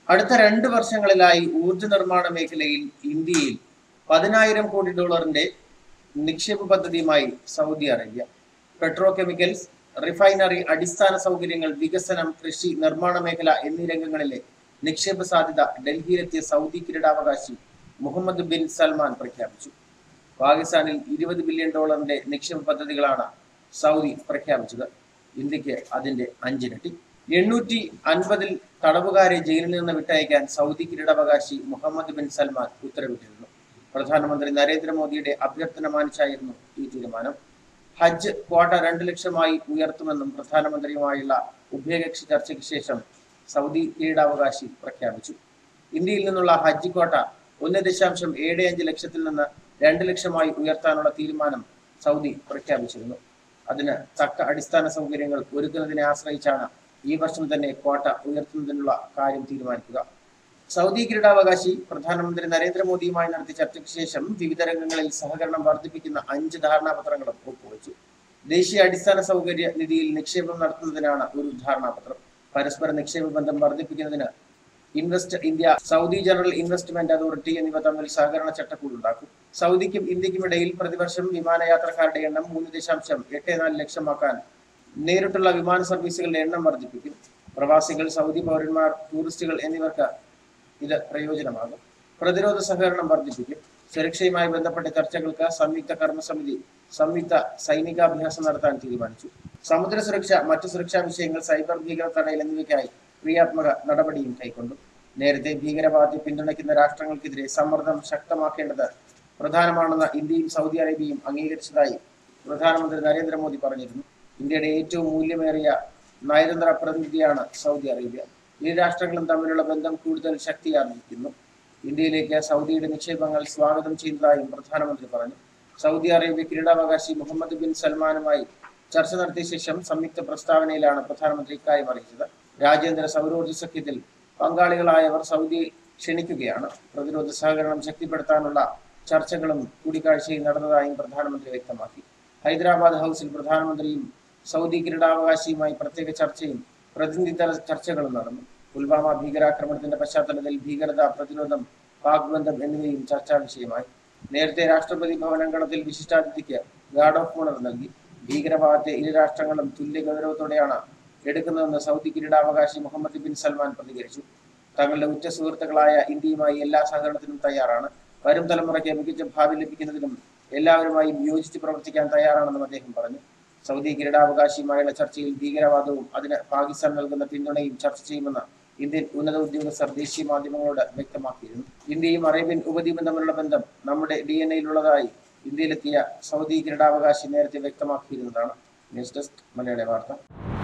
അടുത്ത രണ്ട് വർഷങ്ങളിലായി ഊർജ നിർമ്മാണ മേഖലയിൽ ഇന്ത്യയിൽ പതിനായിരം കോടി ഡോളറിന്റെ നിക്ഷേപ പദ്ധതിയുമായി Saudi Arabia petrochemicals refinery അടിസ്ഥാന സൗകര്യങ്ങൾ വികസനം കൃഷി നിർമ്മാണ മേഖല എന്നീ രംഗങ്ങളിലെ നിക്ഷേപ സാധ്യത ഡൽഹിയിലെത്തിയ സൗദി കിരീടാവകാശി മുഹമ്മദ് ബിൻ സൽമാൻ പ്രഖ്യാപിച്ചു പാകിസ്ഥാനിൽ ഇരുപത് ബില്യൺ ഡോളറിന്റെ നിക്ഷേപ പദ്ധതികളാണ് സൗദി പ്രഖ്യാപിച്ചത് ഇന്ത്യക്ക് അതിന്റെ അഞ്ചിരട്ടി എണ്ണൂറ്റി അൻപതിൽ തടവുകാരെ ജയിലിൽ നിന്ന് വിട്ടയക്കാൻ സൗദി കിരീടാവകാശി മുഹമ്മദ് ബിൻ സൽമാൻ ഉത്തരവിട്ടിരുന്നു പ്രധാനമന്ത്രി നരേന്ദ്രമോദിയുടെ അഭ്യർത്ഥന മാനിച്ചായിരുന്നു ഈ തീരുമാനം ഹജ്ജ് ക്വാട്ട രണ്ട് ലക്ഷമായി ഉയർത്തുമെന്നും പ്രധാനമന്ത്രിയുമായുള്ള ഉഭയകക്ഷി ചർച്ചയ്ക്ക് ശേഷം സൗദി കിരീടാവകാശി പ്രഖ്യാപിച്ചു ഇന്ത്യയിൽ നിന്നുള്ള ഹജ്ജ് ക്വാട്ട ഒന്ന് ദശാംശം ഏഴ് അഞ്ച് ലക്ഷത്തിൽ നിന്ന് രണ്ട് ലക്ഷമായി ഉയർത്താനുള്ള തീരുമാനം സൗദി പ്രഖ്യാപിച്ചിരുന്നു അതിന് തക്ക അടിസ്ഥാന സൗകര്യങ്ങൾ ഒരുക്കുന്നതിനെ ആശ്രയിച്ചാണ് ഈ വർഷം തന്നെ ക്വാട്ട ഉയർത്തുന്നതിനുള്ള കാര്യം തീരുമാനിക്കുക സൗദി കിരീടാവകാശി പ്രധാനമന്ത്രി നരേന്ദ്രമോദിയുമായി നടത്തിയ ചർച്ചയ്ക്ക് ശേഷം വിവിധ രംഗങ്ങളിൽ സഹകരണം വർദ്ധിപ്പിക്കുന്ന അഞ്ച് ധാരണാപത്രങ്ങളും ഒപ്പുവെച്ചു ദേശീയ അടിസ്ഥാന സൗകര്യ നിധിയിൽ നിക്ഷേപം നടത്തുന്നതിനാണ് ഒരു ധാരണാപത്രം പരസ്പര നിക്ഷേപ ബന്ധം വർദ്ധിപ്പിക്കുന്നതിന് invest India Saudi general investment authority എന്നിവ തമ്മിൽ സഹകരണ ചട്ടക്കൂട് ഉണ്ടാക്കും സൗദിക്കും ഇന്ത്യക്കും ഇടയിൽ പ്രതിവർഷം വിമാനയാത്രക്കാരുടെ എണ്ണം മൂന്ന് ദശാംശം എട്ട് നാല് ലക്ഷമാക്കാൻ നേരിട്ടുള്ള വിമാന സർവീസുകളുടെ എണ്ണം വർദ്ധിപ്പിക്കും പ്രവാസികൾ സൗദി പൗരന്മാർ ടൂറിസ്റ്റുകൾ എന്നിവർക്ക് ഇത് പ്രയോജനമാകും പ്രതിരോധ സഹകരണം വർദ്ധിപ്പിക്കും സുരക്ഷയുമായി ബന്ധപ്പെട്ട ചർച്ചകൾക്ക് സംയുക്ത കർമ്മസമിതി സംയുക്ത സൈനികാഭ്യാസം നടത്താൻ തീരുമാനിച്ചു സമുദ്ര സുരക്ഷ മറ്റു സുരക്ഷാ വിഷയങ്ങൾ സൈബർ ഭീകര തടയൽ എന്നിവയ്ക്കായി ക്രിയാത്മക നടപടിയും കൈക്കൊണ്ടു നേരത്തെ ഭീകരവാദത്തെ പിന്തുണയ്ക്കുന്ന രാഷ്ട്രങ്ങൾക്കെതിരെ സമ്മർദ്ദം ശക്തമാക്കേണ്ടത് പ്രധാനമാണെന്ന് ഇന്ത്യയും സൗദി അറേബ്യയും അംഗീകരിച്ചതായി പ്രധാനമന്ത്രി നരേന്ദ്രമോദി പറഞ്ഞിരുന്നു ഇന്ത്യയുടെ ഏറ്റവും മൂല്യമേറിയ നയതന്ത്ര പ്രതിനിധിയാണ് സൗദി അറേബ്യ ഇരു രാഷ്ട്രങ്ങളും തമ്മിലുള്ള ബന്ധം കൂടുതൽ ശക്തിയാർജിക്കുന്നു ഇന്ത്യയിലേക്ക് സൗദിയുടെ നിക്ഷേപങ്ങൾ സ്വാഗതം ചെയ്യുന്നതായും പ്രധാനമന്ത്രി പറഞ്ഞു സൗദി അറേബ്യ കിരീടാവകാശി മുഹമ്മദ് ബിൻ സൽമാനുമായി ചർച്ച നടത്തിയ ശേഷം സംയുക്ത പ്രസ്താവനയിലാണ് പ്രധാനമന്ത്രി ഇക്കാര്യം അറിയിച്ചത് രാജ്യാന്തര സൗരോർജ്ജ സഖ്യത്തിൽ പങ്കാളികളായവർ സൗദി ക്ഷണിക്കുകയാണ് പ്രതിരോധ സഹകരണം ശക്തിപ്പെടുത്താനുള്ള ചർച്ചകളും കൂടിക്കാഴ്ചയും നടന്നതായും പ്രധാനമന്ത്രി വ്യക്തമാക്കി ഹൈദരാബാദ് ഹൗസിൽ പ്രധാനമന്ത്രിയും സൗദി കിരീടാവകാശിയുമായി പ്രത്യേക ചർച്ചയും പ്രതിനിധിതല ചർച്ചകളും നടന്നു പുൽവാമ ഭീകരാക്രമണത്തിന്റെ പശ്ചാത്തലത്തിൽ ഭീകരത പ്രതിരോധം പാക് ബന്ധം എന്നിവയും ചർച്ചാ വിഷയമായി നേരത്തെ രാഷ്ട്രപതി ഭവനങ്കണത്തിൽ വിശിഷ്ടാതിഥിക്ക് ഗാർഡ് ഓഫ് ഓണർ നൽകി ഭീകരവാദത്തെ ഇരു രാഷ്ട്രങ്ങളും തുല്യ ഗൗരവത്തോടെയാണ് എടുക്കുന്നതെന്ന് സൗദി കിരീടാവകാശി മുഹമ്മദ് ബിൻ സൽമാൻ പ്രതികരിച്ചു തങ്ങളുടെ ഉറ്റ സുഹൃത്തുക്കളായ ഇന്ത്യയുമായി എല്ലാ സഹകരണത്തിനും തയ്യാറാണ് വരും തലമുറയ്ക്ക് മികച്ച ഭാവി ലഭിക്കുന്നതിനും എല്ലാവരുമായും യോജിച്ച് പ്രവർത്തിക്കാൻ തയ്യാറാണെന്നും അദ്ദേഹം പറഞ്ഞു സൗദി കിരീടാവകാശിയുമായുള്ള ചർച്ചയിൽ ഭീകരവാദവും അതിന് പാകിസ്ഥാൻ നൽകുന്ന പിന്തുണയും ചർച്ച ചെയ്യുമെന്ന് ഇന്ത്യൻ ഉന്നത ഉദ്യോഗസ്ഥർ ദേശീയ മാധ്യമങ്ങളോട് വ്യക്തമാക്കിയിരുന്നു ഇന്ത്യയും അറേബ്യൻ ഉപദ്വീപും തമ്മിലുള്ള ബന്ധം നമ്മുടെ ഡി എൻ എയിലുള്ളതായി ഇന്ത്യയിലെത്തിയ സൗദി കിരീടാവകാശി നേരത്തെ വ്യക്തമാക്കിയിരുന്നതാണ് ന്യൂസ് ഡെസ്ക് മലയാള വാർത്ത